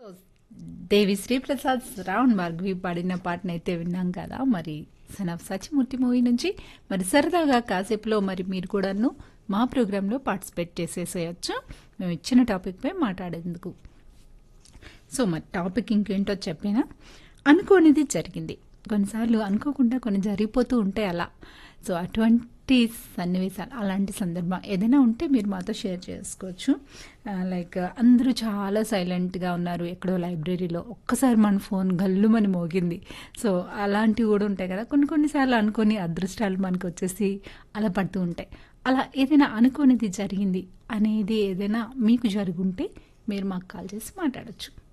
దేవి శ్రీప్రసాద్ శ్రావణ్ భార్గవి పాడిన పాటనైతే విన్నాం కదా మరి సన్ ఆఫ్ సచిమూర్తి మూవీ నుంచి మరి సరదాగా కాసేపులో మరి మీరు కూడాను మా ప్రోగ్రాంలో పార్టిసిపేట్ చేసేసేయచ్చు మేము ఇచ్చిన టాపిక్ పై మాట్లాడేందుకు సో మరి టాపిక్ ఇంకేంటో చెప్పినా అనుకోనిది జరిగింది కొన్నిసార్లు అనుకోకుండా కొన్ని జరిగిపోతూ ఉంటాయి అలా సో అటువంటి సన్నివేశాలు అలాంటి సందర్భం ఏదైనా ఉంటే మీరు మాతో షేర్ చేసుకోవచ్చు లైక్ అందరూ చాలా సైలెంట్గా ఉన్నారు ఎక్కడో లైబ్రరీలో ఒక్కసారి మన ఫోన్ గల్లుమని మోగింది సో అలాంటివి కూడా ఉంటాయి కదా కొన్ని కొన్నిసార్లు అనుకోని అదృష్టాలు మనకు వచ్చేసి అలా పడుతూ ఉంటాయి అలా ఏదైనా అనుకోనిది జరిగింది అనేది ఏదైనా మీకు జరుగుంటే మీరు మాకు కాల్ చేసి మాట్లాడచ్చు